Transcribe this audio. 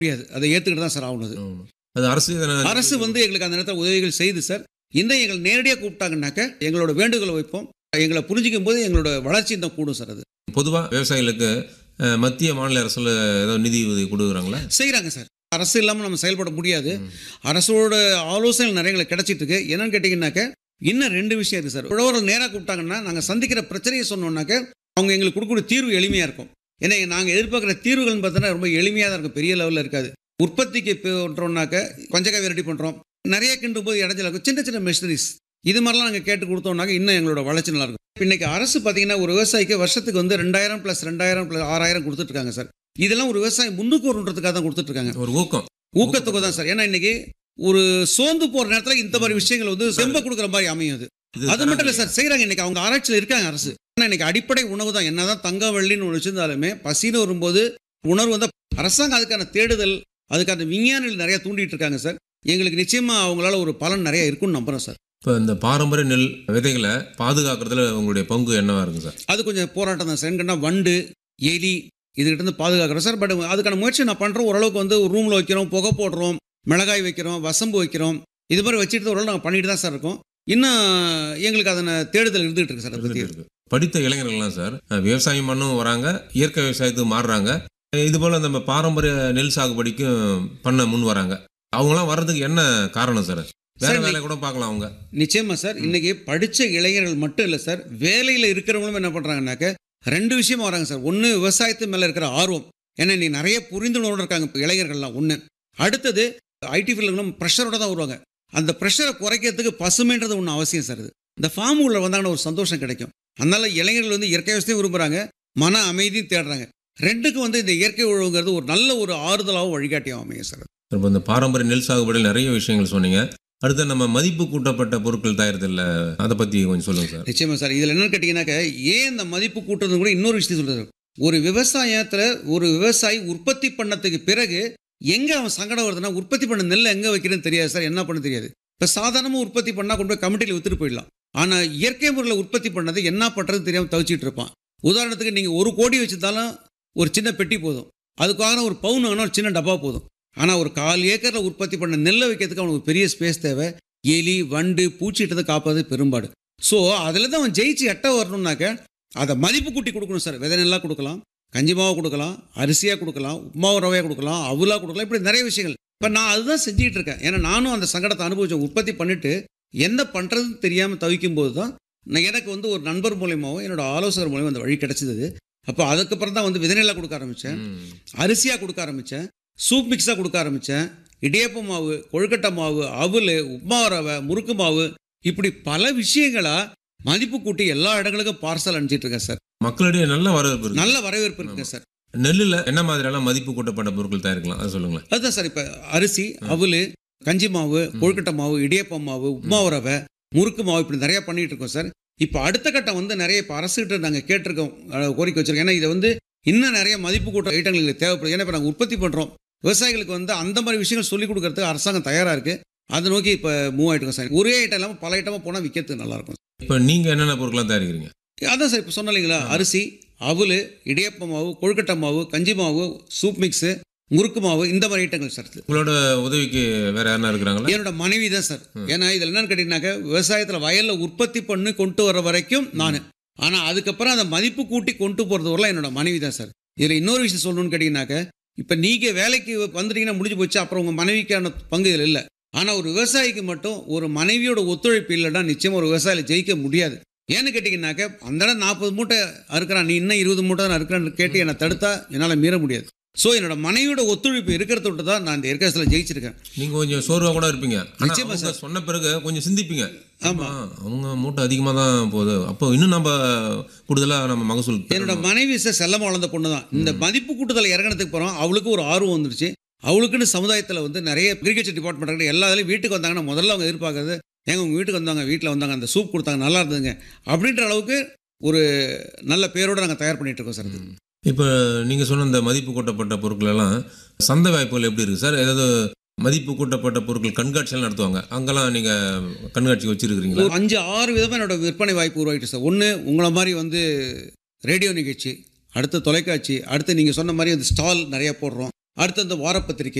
முடியாது அதை ஏற்றுக்கிட்டு தான் சார் ஆகணும் ஆமா. அது அரசு தானே- அரசு வந்து எங்களுக்கு அந்த நேரத்தில் உதவிகள் செய்து சார் இந்த எங்களை நேரடியாக கூப்பிட்டாங்கன்னாக்க எங்களோட வேண்டுகோளை வைப்போம் எங்களை புரிஞ்சிக்கும் போது எங்களோட வளர்ச்சி தான் கூடும் சார் அது பொதுவா விவசாயிகளுக்கு அஹ், மத்திய மாநில அரசுல ஏதோ நிதி உதவி கொடுக்குறாங்களா செய்கிறாங்க சார் அரசு இல்லாமல் நம்ம செயல்பட முடியாது அரசோட ஆலோசனை நிறைய எங்களுக்கு கிடைச்சிட்டு இருக்கு என்னன்னு கேட்டிங்கன்னாக்க இன்னும் ரெண்டு விஷயம் இருக்குது சார் உழவர்கள் நேராக கூப்பிட்டாங்கன்னா நாங்கள் சந்திக்கிற பிரச்சனையை சொன்னோம்னாக்க அவங்க எங்களுக்கு கொடுக்கக்கூடிய தீர்வு எளிமையாக இருக்கும் ஏன்னா நாங்கள் எதிர்பார்க்குற தீர்வுகள்னு பார்த்தோன்னா ரொம்ப எளிமையாக தான் இருக்கும் பெரிய லெவலில் இருக்காது உற்பத்திக்கு பண்ணுறோம்னாக்க கொஞ்சக்காய் ரெடி பண்ணுறோம் நிறைய கிண்டும் போது இடைஞ்சல இருக்கும் சின்ன சின்ன மிஷினரிஸ் இது மாதிரிலாம் நாங்கள் கேட்டு கொடுத்தோம்னாக்க இன்னும் எங்களோட வளர்ச்சி நல்லா இருக்கும் இப்ப இன்னைக்கு அரசு பார்த்தீங்கன்னா ஒரு விவசாயிக்கு வருஷத்துக்கு வந்து ரெண்டாயிரம் ப்ளஸ் ரெண்டாயிரம் ப்ளஸ் ஆறாயிரம் கொடுத்துட்டு இருக்காங்க சார் இதெல்லாம் ஒரு விவசாயி முன்னுக்கு வரணுன்றதுக்காக தான் கொடுத்துட்டு இருக்காங்க ஒரு ஊக்கம் ஊக்கத்துக்கு தான் சார் ஏன்னா இன்னைக்கு ஒரு சோர்ந்து போற நேரத்துல இந்த மாதிரி விஷயங்கள் வந்து செம்ப கொடுக்குற மாதிரி அமையும் அது இது அது மட்டும் இல்லை சார் செய்கிறாங்க இன்னைக்கு அவங்க ஆராய்ச்சியில் இருக்காங்க அரசு ஆனால் இன்னைக்கு அடிப்படை உணவு தான் என்னதான் தங்க வெள்ளின்னு ஒன்று வச்சிருந்தாலுமே பசின்னு வரும்போது உணர்வு வந்து அரசாங்கம் அதுக்கான தேடுதல் அதுக்கான விஞ்ஞானிகள் நிறைய தூண்டிட்டு இருக்காங்க சார் எங்களுக்கு நிச்சயமா அவங்களால ஒரு பலன் நிறைய இருக்கும்னு நம்புறோம் சார் இப்போ இந்த பாரம்பரிய நெல் விதைகளை பாதுகாக்கிறதுல உங்களுடைய பங்கு என்னவா இருக்கு சார் அது கொஞ்சம் போராட்டம் தான் சார் ஏன்னா வண்டு எலி இதுகிட்ட இருந்து பாதுகாக்கிறோம் சார் பட் அதுக்கான முயற்சி நான் பண்ணுறோம் ஓரளவுக்கு வந்து ஒரு ரூமில் வைக்கிறோம் புகை போடுறோம் மிளகாய் வைக்கிறோம் வசம்பு வைக்கிறோம் இது மாதிரி வச்சுட்டு ஓரளவு நாங்கள் பண்ணிட்டு தான் சார் இருக்கோம் இன்னும் எங்களுக்கு அதன தேடுதல் இருந்துகிட்டு இருக்கு சார் அதை பற்றி இருக்கு படித்த இளைஞர்கள்லாம் சார் அஹ், விவசாயம் பண்ணும் வராங்க இயற்கை விவசாயத்துக்கு மாறுறாங்க அஹ், இது போல நம்ம பாரம்பரிய நெல் சாகுபடிக்கும் பண்ண முன் வராங்க அவங்களாம் வர்றதுக்கு என்ன காரணம் சார் வேற சார், வேலை கூட பார்க்கலாம் அவங்க நிச்சயமா சார் இன்னைக்கு படிச்ச இளைஞர்கள் மட்டும் இல்லை சார் வேலையில் இருக்கிறவங்களும் என்ன பண்ணுறாங்கனாக்க ரெண்டு விஷயமா வராங்க சார் ஒன்று விவசாயத்து மேலே இருக்கிற ஆர்வம் ஏன்னா இன்னைக்கு நிறைய புரிந்துணர்வோடு இருக்காங்க இப்போ இளைஞர்கள்லாம் ஒன்று அடுத்தது ஐடி ஃபீல்டுகளும் ப்ரெஷரோட தான் வருவாங்க அந்த ப்ரெஷரை குறைக்கிறதுக்கு பசுமைன்றது ஒன்று அவசியம் சார் இது இந்த ஃபார்ம் உள்ள வந்தாங்கன்னா ஒரு சந்தோஷம் கிடைக்கும் அதனால இளைஞர்கள் வந்து இயற்கை விவசாயம் விரும்புகிறாங்க மன அமைதியும் தேடுறாங்க ரெண்டுக்கும் வந்து இந்த இயற்கை உழவுங்கிறது ஒரு நல்ல ஒரு ஆறுதலாகவும் வழிகாட்டியாகவும் அமையும் சார் இப்போ இந்த பாரம்பரிய நெல் சாகுபடியில் நிறைய விஷயங்கள் சொன்னீங்க அடுத்து நம்ம மதிப்பு கூட்டப்பட்ட பொருட்கள் தயாரித்தல அதை பற்றி கொஞ்சம் சொல்லுங்க சார் நிச்சயமா சார் இதில் என்னன்னு கேட்டிங்கன்னாக்க ஏன் இந்த மதிப்பு கூட்டுறது கூட இன்னொரு விஷயம் சொல்றாரு ஒரு விவசாயத்தில் ஒரு விவசாயி உற்பத்தி பண்ணதுக்கு பிறகு எங்கே அவன் சங்கடம் வருதுன்னா உற்பத்தி பண்ண நெல்லை எங்கே வைக்கிறேன்னு தெரியாது சார் என்ன பண்ண தெரியாது இப்போ சாதாரணமாக உற்பத்தி பண்ணால் கொண்டு போய் கமிட்டியில் வித்துட்டு போயிடலாம் ஆனால் இயற்கை முறையில் உற்பத்தி பண்ணது என்ன பண்ணுறது தெரியாமல் தவிச்சிட்டு இருப்பான் உதாரணத்துக்கு நீங்கள் ஒரு கோடி வச்சிருந்தாலும் ஒரு சின்ன பெட்டி போதும் அதுக்காக ஒரு பவுன் வாங்கினா ஒரு சின்ன டப்பா போதும் ஆனால் ஒரு கால் ஏக்கரில் உற்பத்தி பண்ண நெல்லை வைக்கிறதுக்கு அவனுக்கு ஒரு பெரிய ஸ்பேஸ் தேவை எலி வண்டு பூச்சிட்டதை காப்பது பெரும்பாடு ஸோ அதில் தான் அவன் ஜெயிச்சு எட்ட வரணும்னாக்க அதை மதிப்பு கூட்டி கொடுக்கணும் சார் விதை நெல்லாக கொடுக்கலாம் கஞ்சி மாவை கொடுக்கலாம் அரிசியாக கொடுக்கலாம் உப்மாவு ரவையாக கொடுக்கலாம் அவுலாக கொடுக்கலாம் இப்படி நிறைய விஷயங்கள் இப்போ நான் அதுதான் செஞ்சுக்கிட்டு இருக்கேன் ஏன்னா நானும் அந்த சங்கடத்தை அனுபவிச்சேன் உற்பத்தி பண்ணிட்டு என்ன பண்ணுறதுன்னு தெரியாமல் தவிக்கும் போது தான் நான் எனக்கு வந்து ஒரு நண்பர் மூலியமாகவும் என்னோட ஆலோசகர் மூலியமாக அந்த வழி கிடைச்சது அப்போ அதுக்கப்புறம் தான் வந்து விதை நெல்லாக கொடுக்க ஆரம்பித்தேன் ம். அரிசியாக கொடுக்க ஆரம்பித்தேன் சூப் மிக்ஸாக கொடுக்க ஆரம்பித்தேன் இடியப்ப மாவு கொழுக்கட்டை மாவு அவல் உப்மா ரவை முறுக்கு மாவு இப்படி பல விஷயங்களா மதிப்பு கூட்டி எல்லா இடங்களுக்கும் பார்சல் அனுப்பிச்சிட்டு இருக்கேன் சார் மக்களிடையே நல்ல வரவேற்பு இருக்கு நல்ல வரவேற்பு இருக்குங்க சார் நெல்லில் என்ன மாதிரியெல்லாம் மதிப்பு கூட்டப்பட்ட பொருட்கள் தயாரிக்கலாம் அதை சொல்லுங்களேன் அதுதான் சார் இப்போ அரிசி அவல் கஞ்சி மாவு கொழுக்கட்டை மாவு இடியப்ப மாவு உப்மா ரவை முறுக்கு மாவு இப்படி நிறைய பண்ணிட்டு இருக்கோம் சார் இப்போ அடுத்த கட்டம் வந்து நிறைய இப்போ அரசுகிட்ட நாங்கள் கேட்டிருக்கோம் அஹ், கோரிக்கை வச்சிருக்கோம் ஏன்னா இதை வந்து இன்னும் நிறைய மதிப்பு கூட்ட ஐட்டங்கள் எங்களுக்கு தேவைப்படுது ஏன்னா இப்போ நாங்கள் உற்பத்தி பண்ணுறோம் விவசாயிகளுக்கு வந்து அந்த மாதிரி விஷயங்கள் சொல்லிக் கொடுக்கறதுக்கு அரசாங்கம் தயாராக இருக்குது அதை நோக்கி இப்போ மூவ் ஆகிட்டு சார் ஒரே ஐட்டம் இல்லாமல் பல ஐட்டமாக போனால் விற்கிறதுக்கு நல்லாயிருக்கும் இப்போ நீங்கள் என்னென்ன பொருட்கள்லாம் தயாரிக்கிறீங்க அதான் சார் இப்போ சொன்னேன் இல்லைங்களா அரிசி அவல் இடியப்ப மாவு கொழுக்கட்டை மாவு கஞ்சி மாவு சூப் மிக்ஸு முறுக்கு மாவு இந்த மாதிரி ஐட்டங்கள் சார் இது. உங்களோட உதவிக்கு வேற யாருன்னா இருக்கிறாங்களா என்னோட மனைவி தான் சார் ஏன்னா இதில் என்னன்னு கேட்டீங்கன்னாக்க விவசாயத்தில் வயலில் உற்பத்தி பண்ணி கொண்டு வர வரைக்கும் நான் ஆனால் அதுக்கப்புறம் அதை மதிப்பு கூட்டி கொண்டு போகிறது வரலாம் என்னோட மனைவி தான் சார் இதில் இன்னொரு விஷயம் சொல்லணும்னு கேட்டிங்கனாக்க இப்போ நீங்கள் வேலைக்கு வந்துட்டீங்கன்னா முடிஞ்சு போச்சு அப்புறம் உங்கள் மனைவிக்கான பங்கு இதில் இல்லை ஆனால் ஒரு விவசாயிக்கு மட்டும் ஒரு மனைவியோட ஒத்துழைப்பு இல்லைன்னா நிச்சயமாக ஒரு விவசாயில ஜெயிக்க முடியாது ஏன்னு கேட்டிங்கனாக்க அந்த இடம் நாற்பது மூட்டை அறுக்கிறான் நீ இன்னும் இருபது மூட்டை தான் அறுக்கிறான்னு கேட்டு என்னை தடுத்தா என்னால் மீற முடியாது ஸோ என்னோட மனைவியோட ஒத்துழைப்பு இருக்கிறத விட்டு தான் நான் இந்த ஏற்காசில் ஜெயிச்சிருக்கேன் நீங்க கொஞ்சம் சோர்வா கூட இருப்பீங்க ஆனா நிச்சயமா அவங்க சொன்ன பிறகு கொஞ்சம் சிந்திப்பீங்க ஆமா. ஆ, அவங்க மூட்டை அதிகமாக தான் போகுது அப்போ இன்னும் நம்ம கூடுதலா நம்ம மகசூல் என்னோட பெறணும். மனைவி சார் செல்லமா வளர்ந்த பொண்ணு தான் இந்த மதிப்பு கூட்டுதல் இறங்கினதுக்கு போகிறோம் அவளுக்கு ஒரு ஆர்வம் வந்துருச்சு அவளுக்குன்னு சமுதாயத்தில் வந்து நிறைய அக்ரிகல்ச்சர் டிபார்ட்மெண்ட் எல்லா இதுலையும் வீட்டுக்கு வந்தாங்கன்னா முதல்ல அவங்க எதிர்பார்க்கறது ஏங்க உங்கள் வீட்டுக்கு வந்தாங்க வீட்டில் வந்தாங்க அந்த சூப் கொடுத்தாங்க நல்லா இருந்ததுங்க அப்படின்ற அளவுக்கு ஒரு நல்ல பேரோட நாங்கள் தயார் பண்ணிட்டு இருக்கோம் சார் இது. இப்போ நீங்க சொன்ன இந்த மதிப்பு கூட்டப்பட்ட பொருட்கள் எல்லாம் சந்தை வாய்ப்புகள் எப்படி இருக்கு சார் ஏதாவது மதிப்பு கூட்டப்பட்ட பொருட்கள் கண்காட்சியெல்லாம் நடத்துவாங்க அங்கெல்லாம் நீங்க கண்காட்சி வச்சிருக்கிறீங்களா ஒரு அஞ்சு ஆறு விதமாக என்னோட விற்பனை வாய்ப்பு உருவாகிட்டு சார் ஒன்று உங்களை மாதிரி வந்து ரேடியோ நிகழ்ச்சி அடுத்து தொலைக்காட்சி அடுத்து நீங்கள் சொன்ன மாதிரி அந்த ஸ்டால் நிறைய போடுறோம் அடுத்து அந்த வாரப்பத்திரிகை